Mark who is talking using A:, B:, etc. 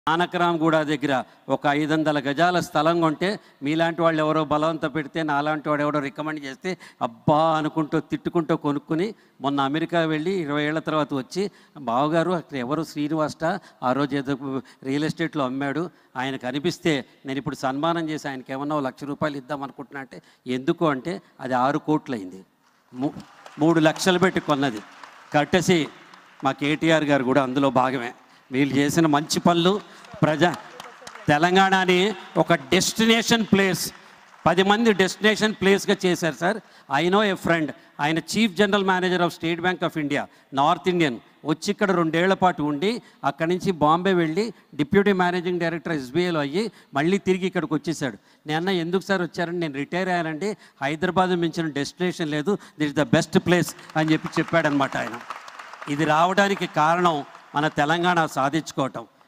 A: ఆనకరాంగూడ దగ్గర ఒక ఐదు వందల గజాల స్థలం కొంటే మీలాంటి వాళ్ళు ఎవరో బలవంత పెడితే నాలాంటి వాడు ఎవడో రికమెండ్ చేస్తే అబ్బా అనుకుంటూ తిట్టుకుంటూ కొనుక్కుని మొన్న అమెరికా వెళ్ళి ఇరవై ఏళ్ల తర్వాత వచ్చి బావగారు అక్కడ ఎవరు శ్రీనివాస్ట ఆ రోజు ఏదో రియల్ ఎస్టేట్లో అమ్మాడు ఆయన కనిపిస్తే నేను ఇప్పుడు సన్మానం చేసి ఆయనకి ఏమన్నా ఓ లక్ష రూపాయలు ఇద్దాం అనుకుంటున్నా అంటే ఎందుకు అంటే అది ఆరు కోట్లు అయింది మూ- మూడు లక్షలు పెట్టి కొన్నది కట్టేసి మా కేటీఆర్ గారు కూడా అందులో భాగమే వీళ్ళు చేసిన మంచి పనులు ప్రజా తెలంగాణని ఒక డెస్టినేషన్ ప్లేస్ పది మంది డెస్టినేషన్ ప్లేస్గా చేశారు sir I know a friend ఆయన chief general manager of State Bank of India North Indian వచ్చి ఇక్కడ రెండేళ్ల పాటు ఉండి అక్కడి నుంచి బాంబే వెళ్ళి డిప్యూటీ మేనేజింగ్ డైరెక్టర్ ఎస్బీఐలో అయ్యి మళ్ళీ తిరిగి ఇక్కడికి వచ్చేసాడు నేను అన్న ఎందుకు సార్ వచ్చారని నేను రిటైర్ అయ్యానండి హైదరాబాద్ మించిన డెస్టినేషన్ లేదు దిస్ ద బెస్ట్ ప్లేస్ అని చెప్పి చెప్పాడనమాట ఆయన ఇది రావడానికి కారణం మన తెలంగాణ సాధించుకోవటం